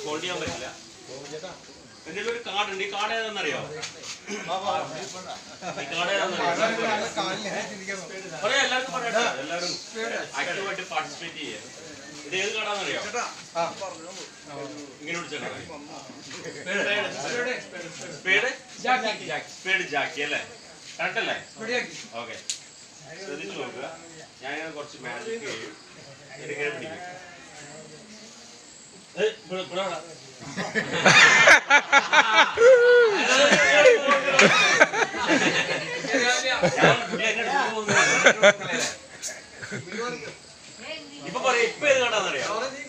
Hold ചെയ്യാൻ പറ്റില്ല എന്റെ ഒരു കാർഡ് ഉണ്ട് ഈ കാർഡ് ഏതാണെന്നറിയോ ഈ കാർഡ് ഏതാണെന്നറിയോ പറയാം എല്ലാവർക്കും പറയട്ടെ എല്ലാവരും ആക്റ്റീവായിട്ട് പാർട്ടിസിപ്പേറ്റ് ചെയ്യാം ഇത് ഏത് കാർഡാണെന്നറിയോ ഇങ്ങനെ വിളിച്ചാൽ സ്പേഡ് സ്പേഡ് ജാക്കി അല്ലേ കറക്റ്റ് അല്ലേ ഓക്കെ ശ്രദ്ധിച്ചു നോക്കുക ഞാനിങ്ങനെ കുറച്ച് മാജിക് ചെയ്യും എന്നിട്ടിങ്ങനെ പിടിക്കും ഏയ്, ഇവിടെ- ഇവിടെ വാടാ. ഞാൻ പുള്ളി എന്നെ എടുത്തോണ്ട് പോകുന്നു. ഇപ്പൊ പറയാ ഇപ്പൊ ഏത് കണ്ടാന്നറിയോ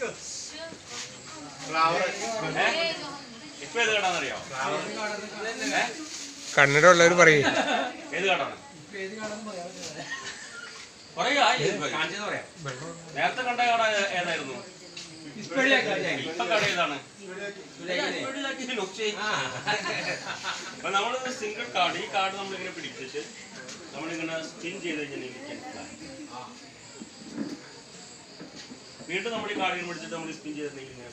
ഇപ്പൊ ഏത് കണ്ടാന്നറിയോ ഏ? കണ്ണട ഉള്ളവർ പറയും ഏത് കണ്ടാണ് പറയാ നേരത്തെ കണ്ട കട ഏതായിരുന്നു ഇപ്പൊ കട ഏതാണ് അപ്പൊ നമ്മൾ സിംഗിൾ കാർഡ് ഈ കാർഡ് നമ്മളിങ്ങനെ പിടിച്ചിട്ട് നമ്മളിങ്ങനെ സ്പിൻ ചെയ്ത് കഴിഞ്ഞാൽ എനിക്ക് വീണ്ടും നമ്മൾ ഈ കാർഡ് ഇങ്ങനെ പിടിച്ചിട്ട് നമ്മൾ സ്പിൻ ചെയ്തിട്ടുണ്ടെങ്കിൽ ഇങ്ങനെ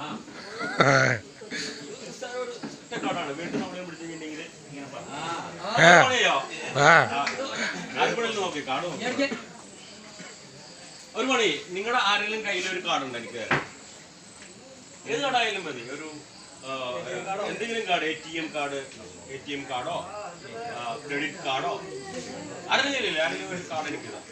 നിസ്സാര ഒരു ഒറ്റ കാർഡാണ് വീണ്ടും നമ്മൾ പിടിച്ചു കഴിഞ്ഞിട്ടുണ്ടെങ്കിൽ ഇങ്ങനെ ആ. പണിയോ ആ ആർക്കുള്ളിൽ നോക്കി കാർഡ് നോക്കി ഒരു പണി നിങ്ങളുടെ ആരെങ്കിലും കയ്യിൽ ഒരു കാർഡ് ഉണ്ട് എനിക്ക് തരാം ഏത് കാർഡായാലും മതി ഒരു ആ, എന്തെങ്കിലും card A T M card A T M കാർഡോ ക്രെഡിറ്റ് കാർഡോ ആരെങ്കിലും ഇല്ല ആരെങ്കിലും ഒരു കാർഡ് എനിക്ക് തരാം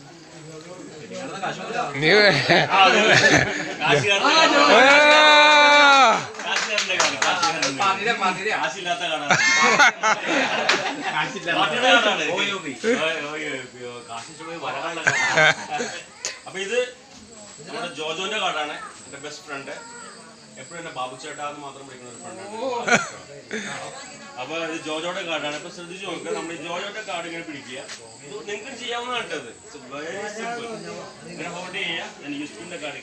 നീ ആ, അതെ, അതെ. കാശുകാരന്റെ കാർഡ്. ആ. കാശുകാരന്റെ കാർഡ്, കാശുകാരന്റെ. കാശില്ലാത്ത കാർഡാണ്. പാർട്ടിയുടെ കാർഡാണ്. ഓയ്, ഓയ്, ഓയ്, കാശിച്ച് പോയി വരാനുള്ള കാർഡാണ്. അപ്പൊ ഇത് നമ്മുടെ ജോജോന്റെ കാർഡാണ് എന്റെ ബെസ്റ്റ് ഫ്രണ്ട് എപ്പോഴും എന്നെ ബാബു ചേട്ടാ എന്ന് മാത്രം വിളിക്കുന്ന ഒരു ഫ്രണ്ടാണ് അപ്പൊ ഇത് ജോജോയുടെ കാർഡാണ് ഇപ്പൊ ശ്രദ്ധിച്ചു നോക്കുക നമ്മൾ ഈ ജോജോയുടെ കാർഡ് ഇങ്ങനെ പിടിക്കുക ഇത് നിങ്ങൾക്ക് ചെയ്യാവുന്ന കേട്ടത് വെരി സിമ്പിൾ ഇങ്ങനെ ഹോൾഡ് ചെയ്യുക ഞാൻ യൂസ്ഫുളിന്റെ കാർഡ്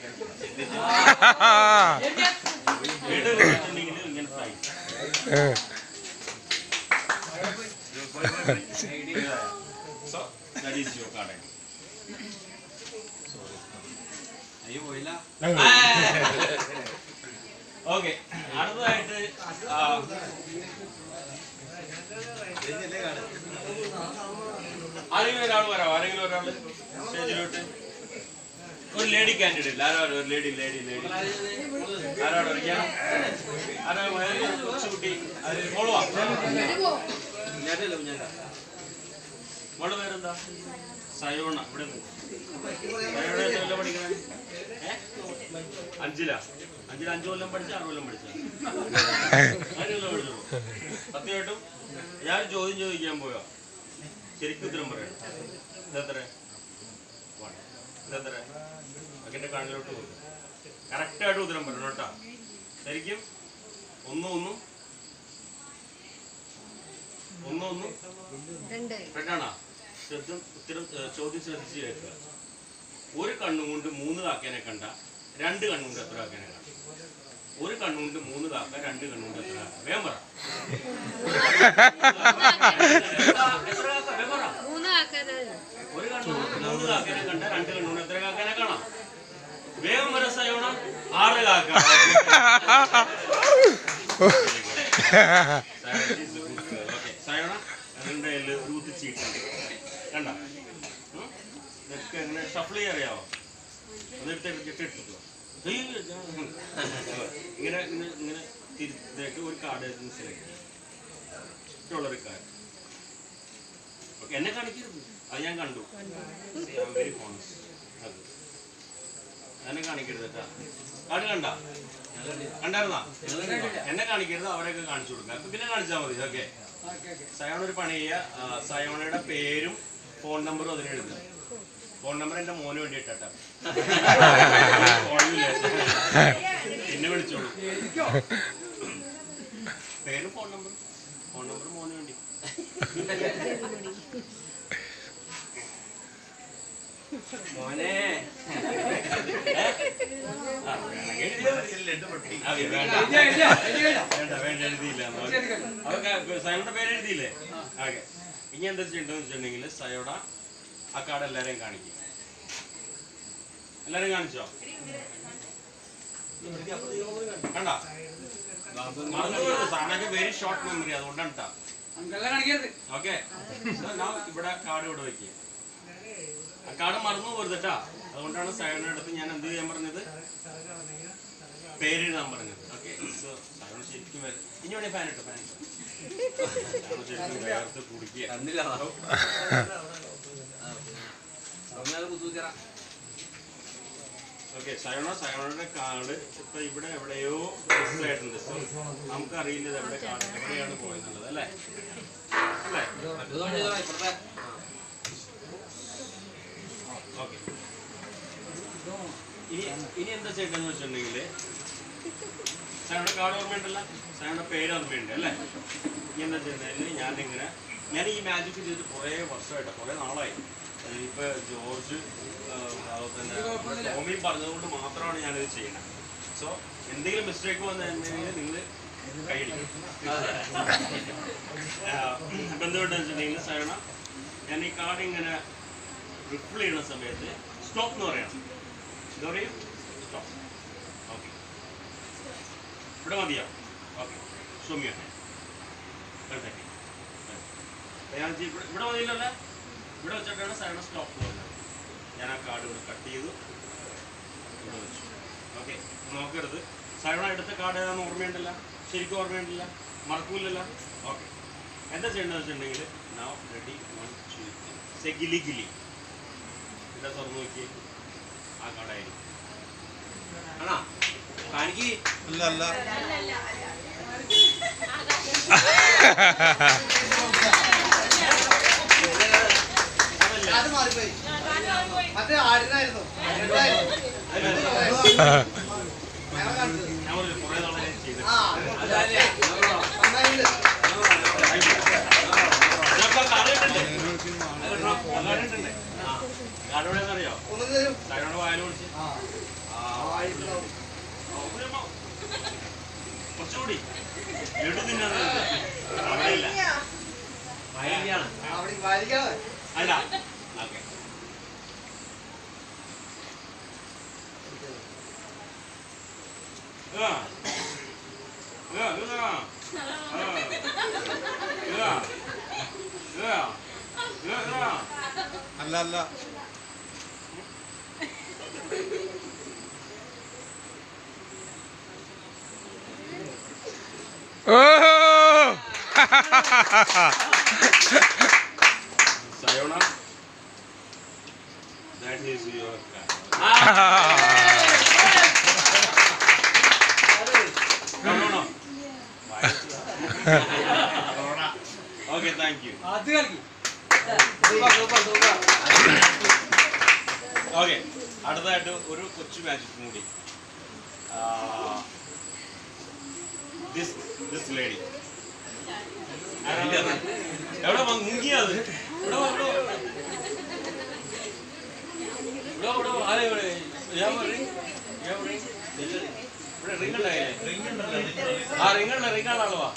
വീട് വെച്ചിട്ടുണ്ടെങ്കിൽ ഇങ്ങനെ ഫ്രൈ ഏ. So that is your card okay അടുത്തതായിട്ട് ആ, ആരെങ്കിലും ഒരാൾ വരാം ആരെങ്കിലും ഒരാൾ സ്റ്റേജിലോട്ട് ഒരു ലേഡി കാൻഡിഡേറ്റ് ആരാണ് ഒരു ലേഡി ലേഡി ലേഡി ആരാണ് അറിയാം ആരാ കൊച്ചുകുട്ടി മോളുവാ മോളുടെ പേരെന്താ സയോണ ഇവിടെ നിന്ന് സയോണ എത്ര പഠിക്കണേ ഏ? അഞ്ചിലാ അഞ്ചിൽ അഞ്ചു കൊല്ലം പഠിച്ച ആറ് കൊല്ലം പഠിച്ച അഞ്ചു കൊല്ലം പഠിച്ചു സത്യമായിട്ടും ഞാൻ ചോദ്യം ചോദിക്കാൻ പോയോ ശരിക്കും ഉത്തരം പറയാം ഇതെത്ര One. ഇതെത്ര അക്കിന്റെ കണ്ണിലോട്ട് പോകും കറക്റ്റായിട്ട് ഉത്തരം പറയണം കേട്ടോ ശരിക്കും ഒന്നും ഒന്നും ഒന്നും ഒന്നും പെട്ടാണോ ശ്രദ്ധ ഉത്തരം ഏ, ചോദ്യം ശ്രദ്ധിച്ച് കേൾക്കുക ഒരു കണ്ണുകൊണ്ട് മൂന്ന് കാക്കേനെ കണ്ട രണ്ട് കണ്ണുകൊണ്ട് എത്ര കാക്കേനെ കണ്ട ഒരു കണ്ണുകൊണ്ട് മൂന്ന് കാക്ക രണ്ട് കണ്ണുകൊണ്ട് എത്ര കാക്ക വേഗം പറ എത്ര കാക്ക വേഗം പറ മൂന്ന് ആൾക്കാര് ഒരു കണ്ണുകൊണ്ട് മൂന്ന് കാക്കേനെ കണ്ട രണ്ട് കണ്ണുകൊണ്ട് എത്ര കാക്കേനെ കാണാം വേഗം വര സയോണ ആറ് കാക്ക സയോണ അതിന്റെ കയ്യില് റൂത്ത് ചീട്ടുണ്ട് കണ്ട ഇതൊക്കെ എങ്ങനെ ഷഫിൾ ചെയ്യാൻ അറിയാവോ അതെടുത്ത് എടുത്തിട്ട് എടുത്തിട്ടോ ഇങ്ങനെ ഇങ്ങനെ ഇങ്ങനെ തിരിച്ചിട്ട് ഒരു കാർഡ് സെലക്ട് ചെയ്യും ഇഷ്ടമുള്ളൊരു കാർഡ് എന്നെ കാണിക്കരുത് അത് ഞാൻ കണ്ടു വെരി ഹോണസ്റ്റ് അത് എന്നെ കാണിക്കരുത് കേട്ടാ കാർഡ് കണ്ട കണ്ടായിരുന്നാ എന്നെ കാണിക്കരുത് അവരെയൊക്കെ കാണിച്ചു കൊടുക്കുക അപ്പൊ പിന്നെ കാണിച്ചാൽ മതി ഓക്കെ സയോണ ഒരു പണി ചെയ്യുക ആ, സയോണയുടെ പേരും ഫോൺ നമ്പറും അതിന് എഴുതുക ഫോൺ നമ്പർ എന്റെ മോന് വേണ്ടി ഇട്ടാ പിന്നെ വിളിച്ചോളൂ പേരും ഫോൺ നമ്പർ ഫോൺ നമ്പർ മോന് വേണ്ടി മോനെ ഏ? ആ, വേണമെങ്കിൽ എഴുതിയാ മതി. ആ, വേണ്ട. വേണ്ട വേണ്ട എഴുതിയില്ല അവർക്ക് സയോടെ പേര് എഴുതിയില്ലേ ഓക്കെ ഇനി എന്താ ചെയ്യേണ്ടതെന്ന് വെച്ചിട്ടുണ്ടെങ്കിൽ സയോട ആ കാർഡ് എല്ലാരെയും കാണിക്കും എല്ലാരും കാണിച്ചോ കണ്ട മറന്നുപോയത് സാറിനൊക്കെ വെരി ഷോർട്ട് മെമ്മറി അതുകൊണ്ടാണ് ട്ടാ. ഓക്കെ ഇവിടെ കാർഡ് ഇവിടെ വെക്കുക ആ കാർഡ് മറന്നു പോരുത് കേട്ടാ അതുകൊണ്ടാണ് സൈഡിന്റെ അടുത്ത് ഞാൻ എന്ത് ചെയ്യാൻ പറഞ്ഞത് പേരിടാൻ പറഞ്ഞത് ഓക്കെ സൈഡ് ശരിക്കും വേ- ഇനി വേണേ ഫാൻ ഇട്ടോ ഫാൻ ശരിക്കും വേർത്ത് കുടിക്കുക കണ്ടില്ല ഒന്നാമത് കുത്തൂച്ചറ ഓക്കെ സയോണ സയോണയുടെ കാർഡ് ഇപ്പൊ ഇവിടെ എവിടെയോ മിസ് ആയിട്ടുണ്ട് സോ നമുക്ക് അറിയില്ല ഇത് എവിടെ കാർഡ് എവിടെയാണ് പോയെന്നുള്ളത് അല്ലേ അല്ലേ അതുകൊണ്ട് ചെയ്തോളാം, ഇപ്പുറത്തെ ഓക്കെ ഇനി ഇനി എന്താ ചെയ്യേണ്ടതെന്ന് വെച്ചിട്ടുണ്ടെങ്കിൽ സാറിന്റെ കാർഡ് ഓർമ്മയുണ്ടല്ലോ സാറിന്റെ പേര് ഓർമ്മയുണ്ട് അല്ലേ ഇനി എന്താ ചെയ്യുന്നതിൽ ഞാൻ ഇങ്ങനെ ഞാൻ ഈ മാജിക് ചെയ്തിട്ട് കുറേ വർഷമായിട്ട് കുറേ നാളായി അത് ഇപ്പൊ ജോർജ് ആ, അതുപോലെ തന്നെ ടോമി പറഞ്ഞതുകൊണ്ട് മാത്രമാണ് ഞാനിത് ചെയ്യണത് സോ എന്തെങ്കിലും മിസ്റ്റേക്ക് വന്നിട്ടുണ്ടെങ്കിൽ നിങ്ങൾ കൈയടിക്കും ഇപ്പം എന്തുകൊണ്ടെന്ന് വെച്ചിട്ടുണ്ടെങ്കിൽ സയണ ഞാൻ ഈ കാർഡ് ഇങ്ങനെ റിപ്പിൾ ചെയ്യുന്ന സമയത്ത് സ്റ്റോപ്പ് എന്ന് പറയണം എന്താ പറയും സ്റ്റോപ്പ് ഓക്കെ ഇവിടെ മതിയോ ഓക്കെ സൗമ്യ കണ്ടേ ഞാൻ ചെയ്- ഇവിടെ ഇവിടെ മതിയില്ലല്ലേ ഇവിടെ വെച്ചിട്ടാണ് സൈഡ് സ്റ്റോപ്പ് പറഞ്ഞത് ഞാൻ ആ കാർഡ് ഇവിടെ കട്ട് ചെയ്തു ഇവിടെ വെച്ചു ഓക്കെ നോക്കരുത് സൈഡ് എടുത്ത കാർഡ് ഏതാണെന്ന് ഓർമ്മയുണ്ടല്ല ശരിക്കും ഓർമ്മയുണ്ടല്ല മറക്കൂലല്ലോ ഓക്കെ എന്താ ചെയ്യേണ്ടതെന്ന് വെച്ചിട്ടുണ്ടെങ്കിൽ നാവ് റെഡി വൺ ടു സെ ഗിലി ഗിലി ഇവിടെ തുറന്നു നോക്കി ആ കാർഡായിരിക്കും ആണോ കാണിക്ക് അല്ല അല്ല അതല്ല അത് മാറിപ്പോയി മറ്റേ ആടിനായിരുന്നു ഞങ്ങൾ കാണിച്ചത് ഞാൻ പറഞ്ഞു കുറേ നാളെ ചെയ്തിട്ട് ആ അതല്ലേ നന്നായിട്ടുണ്ട് ഇതൊക്കെ കാർഡ് ഇട്ടില്ലേ? കാർഡ് ഇട്ടില്ലേ? ആ. കാർഡ് എവിടെയാണെന്നറിയോ? ഒന്ന് തരും സൈനോട് വായിൽ പിടിച്ച്. ആ ആ, ആയിട്ടുണ്ടാവും. ആ, ഒരു അമ്മ. കുറച്ചുകൂടി ലഡു തിന്നാൻ അവിടെ ഇല്ല ഭയങ്കരാണ് അവിടെ വാരിക്കാതെ അല്ല ഓക്കെ ആ ആ ആ ആ ആ ആ അല്ല അല്ല ഓ Sayona. That is your card. No, no, no. okay, thank you. അത് കളിക്ക് സൂപ്പർ സൂപ്പർ സൂപ്പർ ഓക്കെ അടുത്തതായിട്ട് ഒരു കൊച്ചു മാജിക് കൂടി ദിസ് ദിസ് ലേഡി എവിടെ വന്ന് മുങ്ങിയത് ഇവിടെ വാ, ഇവിടെ വാ. ഇവിടെ വാ, ഇവിടെ വാ. ആരെ ഇവിടെ? ഞാൻ പറയും. ഞാൻ പറയും. ഇല്ല. ഇവിടെ ring ഉണ്ടായില്ലേ? ആ റിംഗ് ഉണ്ട് റിംഗ് ആളാള് വാ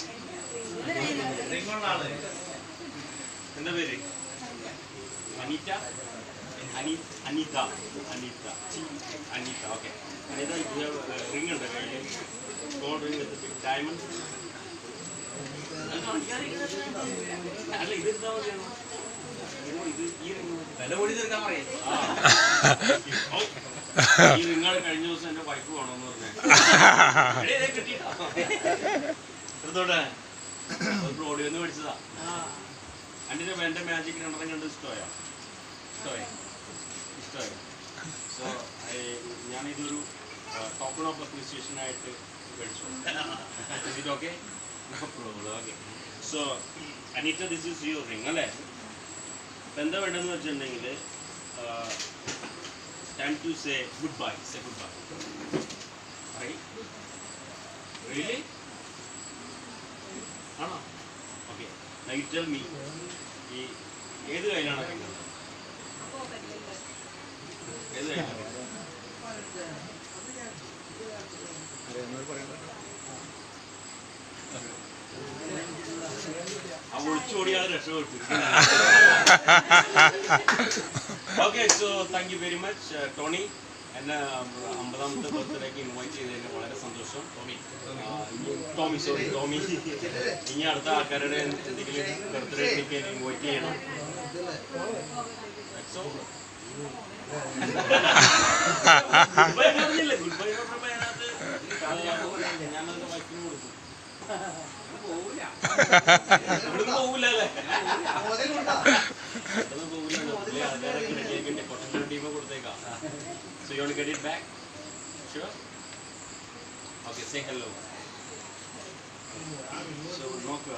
എന്താ പേര് അനീറ്റ അനി അനിത അനിത അനിത ഓക്കെ അനിത റിംഗ് ഉണ്ട് കയ്യിൽ gold ring with big diamond അല്ല ഇത് എന്താ മതിയാണോ ഇത് ഈ റിംഗ് വില കൂടി തീർക്കാൻ പറയും ഈ നിങ്ങൾ കഴിഞ്ഞ ദിവസം എന്റെ വൈഫ് വേണമെന്ന് പറഞ്ഞു എടുത്തോട്ടെ ഓടിയൊന്ന് മേടിച്ചതാ അന്റെ എന്റെ മാജിക് രണ്ടെണ്ണം കണ്ട് ഇഷ്ടമായോ ഇഷ്ടമായി ഇഷ്ടമായി സോ ഞാനിതൊരു ടോക്കൺ ഓഫ് അപ്രീസിയേഷൻ ആയിട്ട് മേടിച്ചു ഇത് okay okay so Anita this is your ring അല്ലേ ഇപ്പൊ എന്താ വേണ്ടതെന്ന് വെച്ചിട്ടുണ്ടെങ്കിൽ time to say good bye say good bye really ആണോ ഓക്കെ നൈ ടെൽ മീ ഈ ഏത് കയ്യിലാണ് ring ഉള്ളത്? ഏത് കയ്യിലാണ് ആ ഒളിച്ചോടിയാണ് രക്ഷപ്പെട്ടു okay so thank you very much Tony എന്നെ അമ്പതാമത്തെ ബർത്ത്ഡേക്ക് ഇൻവൈറ്റ് ചെയ്തതിന് വളരെ സന്തോഷം ടോമി ടോമി സോറി ടോമി ഇനി അടുത്ത ആൾക്കാരുടെ എന്തെങ്കിലും ബർത്ത്ഡേ എനിക്ക് ഇൻവൈറ്റ് ചെയ്യണം That's all. Goodbye പറഞ്ഞില്ലേ? Goodbye പറഞ്ഞപ്പോ അതിനകത്ത് ഞാനതിന്റെ വൈഫിന് കൊടുത്തു. ഇവിടുന്ന് പോകൂല അല്ലേ മോതിരമുണ്ടോ? ഇവിടുന്ന് പോകൂല പുള്ളി ആൾക്കാരൊക്കെ റെഡിയാക്കിയിട്ട് കുറച്ചുകൂടി ടീമെ കൊടുത്തേക്കാം so you get it back sure okay say hello so നോക്കുക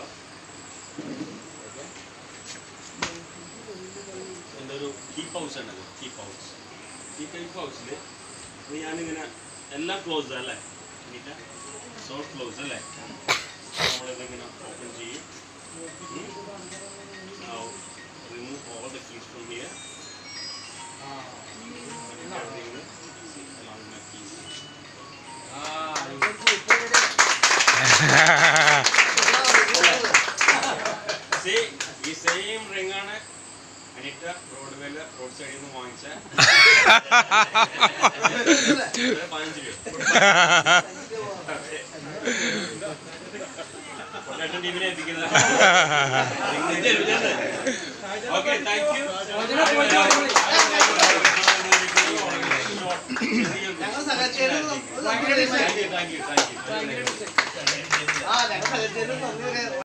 എൻ്റെ ഒരു കീപ്പ് ഹൗസ് ആണ് കീപ്പ് ഹൗസ് ഈ കീപ്പ് ഹൗസിൽ ഞാനിങ്ങനെ എല്ലാം ക്ലോസ് അല്ലേ സോ ക്ലോസ് അല്ലേ നമ്മളിതിങ്ങനെ ഓപ്പൺ ചെയ്യും Now remove all the keys from here. And everything along my keys. See, ഈ സെയിം റിംഗ് ആണ് അനിറ്റ റോഡ് വേല റോഡ് സൈഡിൽ നിന്ന് വാങ്ങിച്ച ഇത് പതിനഞ്ച് രൂപ കൊട്ടേഷൻ ടീമിനെ എത്തിക്കുന്നത് ഓക്കെ താങ്ക് യു ഞങ്ങൾ സഹകരിച്ചതിന് നന്ദി thank you thank you thank you ആ ഞങ്ങൾ സഹകരിച്ചതിന് നന്ദി പറയാം